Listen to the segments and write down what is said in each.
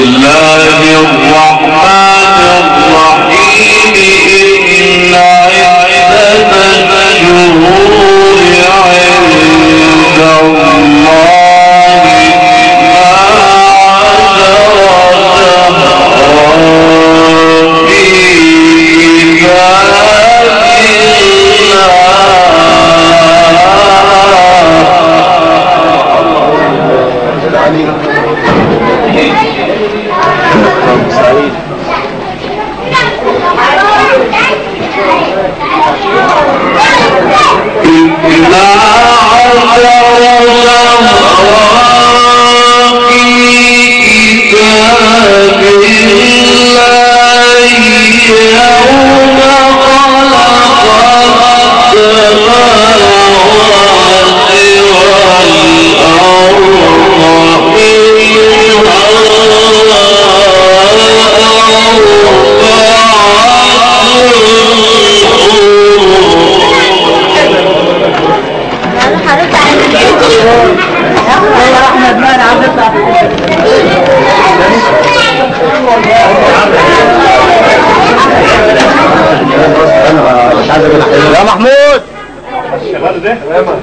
يا محمود شغال ده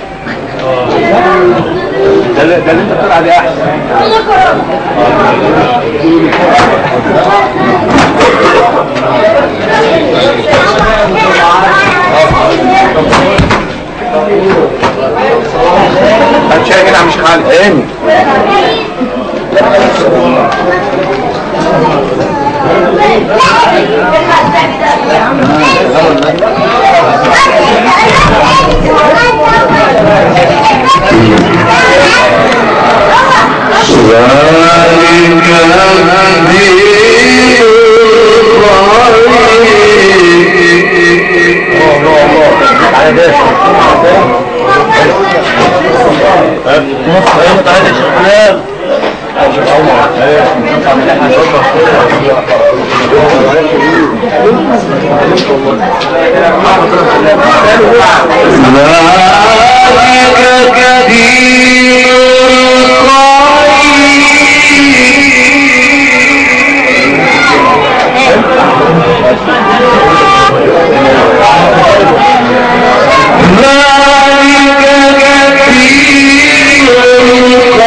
ده اللي ده اللي انت بتقول عليه احسن هتشارك هنا مش خالد ايه ذلك الدين على ده تعالى يا شيخ حلال ذلك كثير ذلك كثير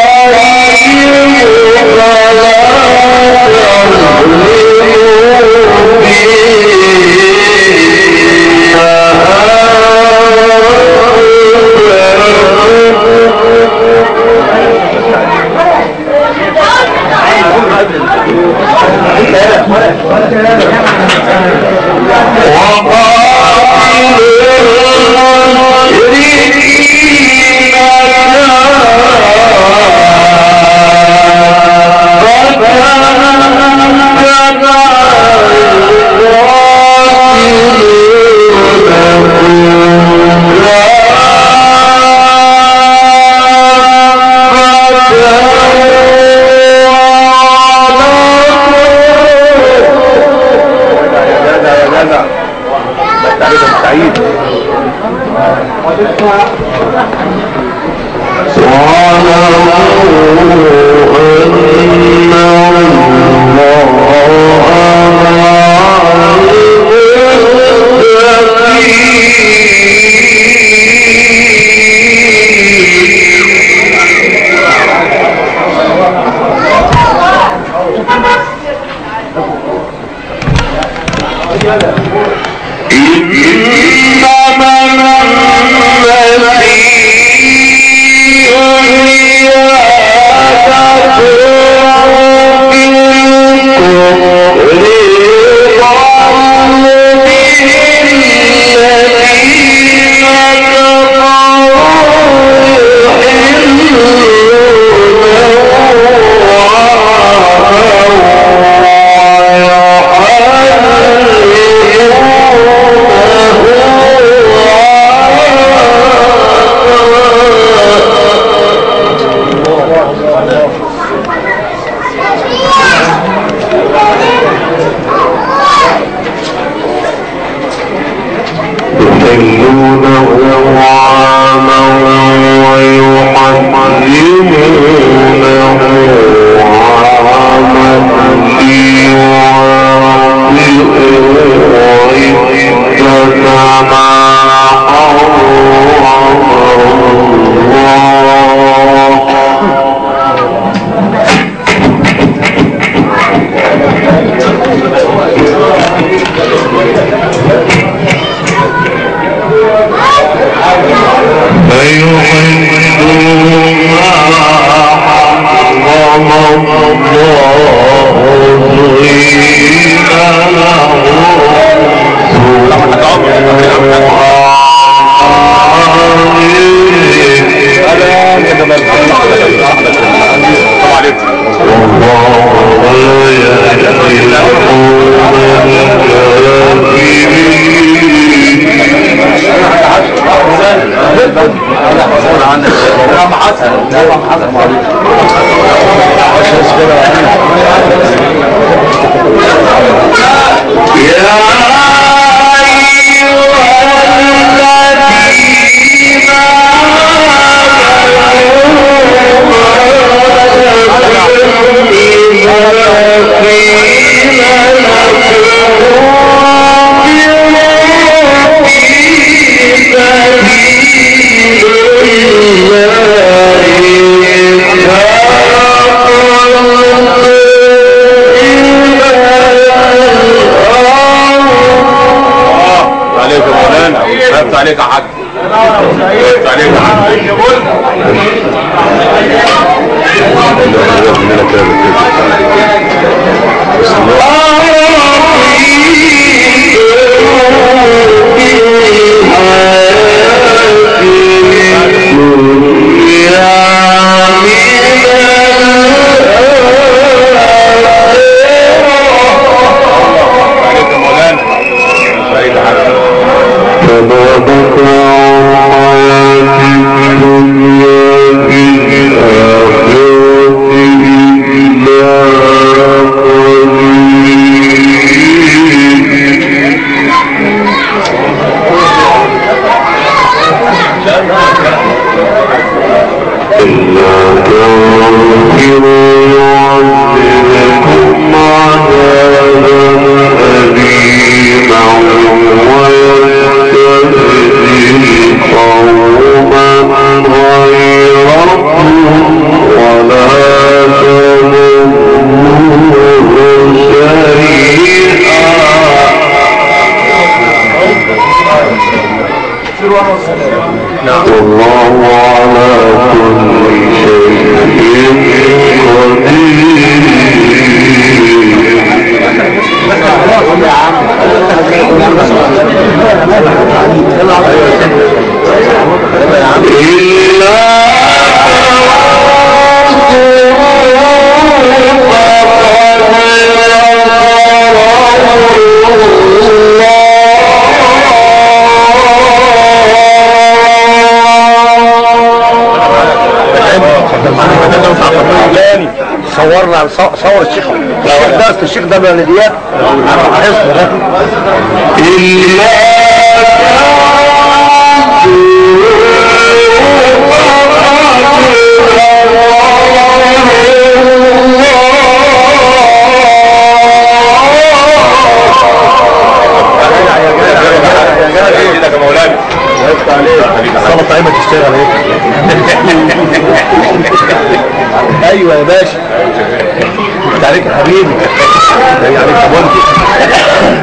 لا لا لا لا ده التعريف السعيد يحلونه عاما ويحرمونه عاما سلام يا جمال السلام عليكم نعم حسن نعم حسن عليك يا مولانا خفت عليك يا حاج خفت عليك يا حاج عليك يا مولانا عليك يا حاج والله على كل شيء قدير إلا صورنا صور صور الشيخ الشيخ ده أصل الشيخ ده بلديات حفظ ده ايدك يا مولانا الصلاة طعيمة تشتغل ايه ايوه يا باشا انت عليك يا حبيبي انت عليك يا بندق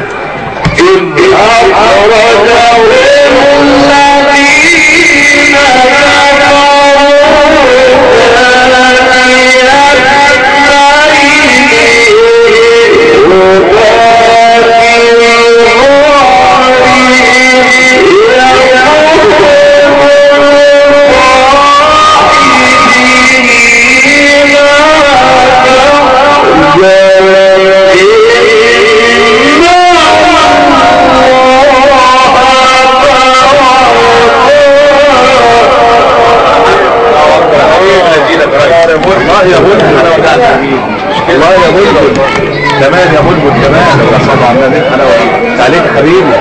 الله يا بلبل انا وجعت الله يا بلبل كمان يا بلبل كمان ولا صلى على النبي انا وجعت عليك يا حبيبي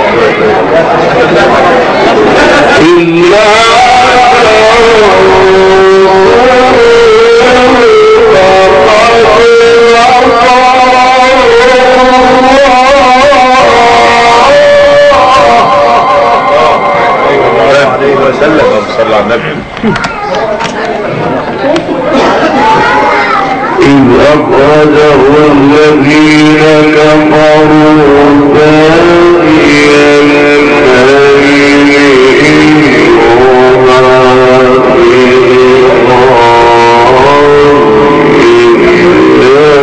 عليه وسلم اللهم صل على النبي إذ أخرجه الذين كفروا ثاني الاثنين إذ هما في الغار إذ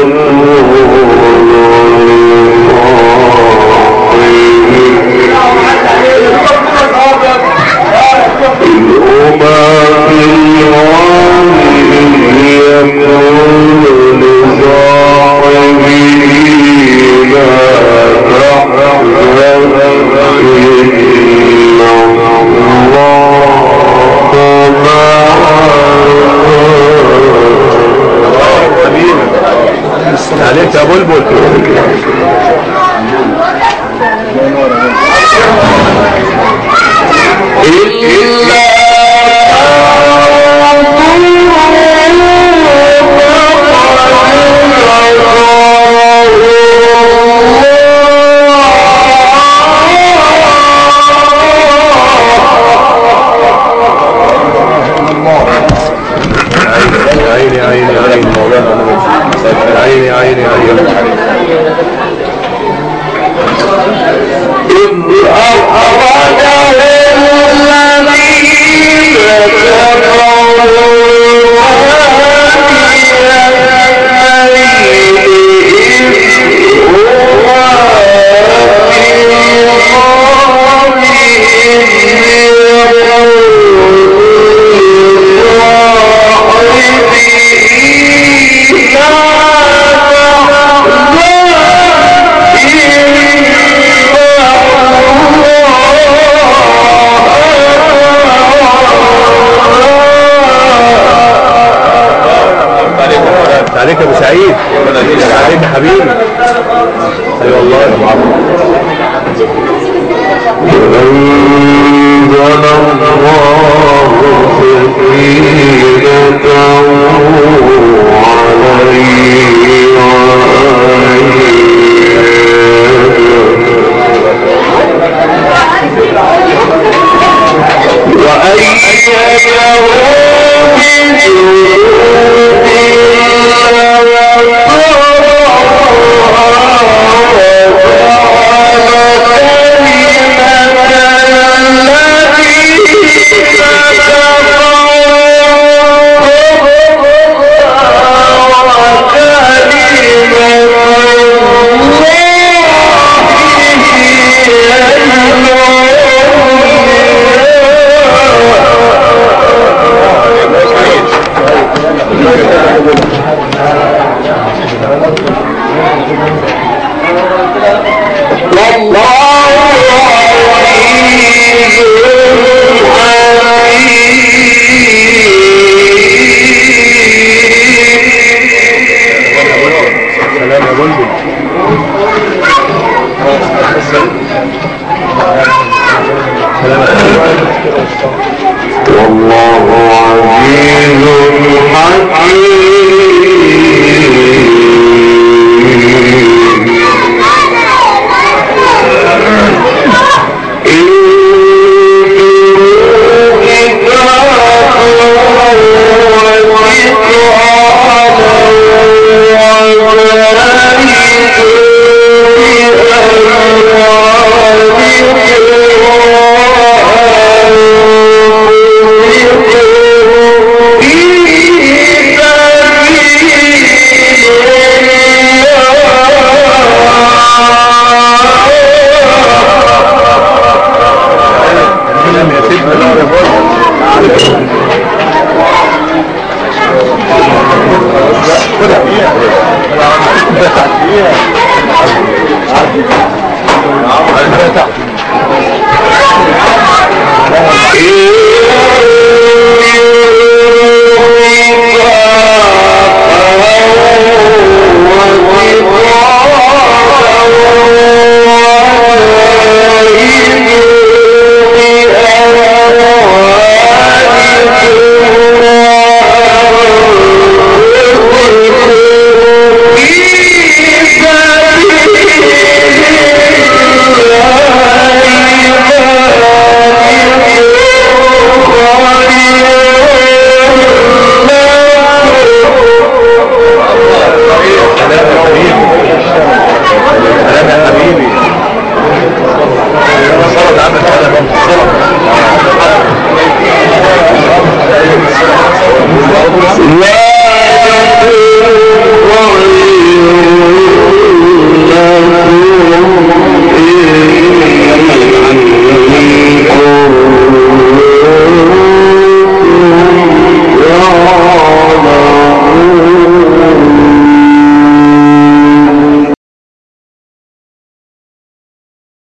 عليك يا بلبل عيني عيني عيني عيني عيني عيني عليك يا ابو سعيد عليك يا حبيبي اي والله يا ابو عمرو أنزل الله سكينته عليه وأيده سلام يا بلبل والله عزيز حكيم سلام يا سيدنا يا بلبل إن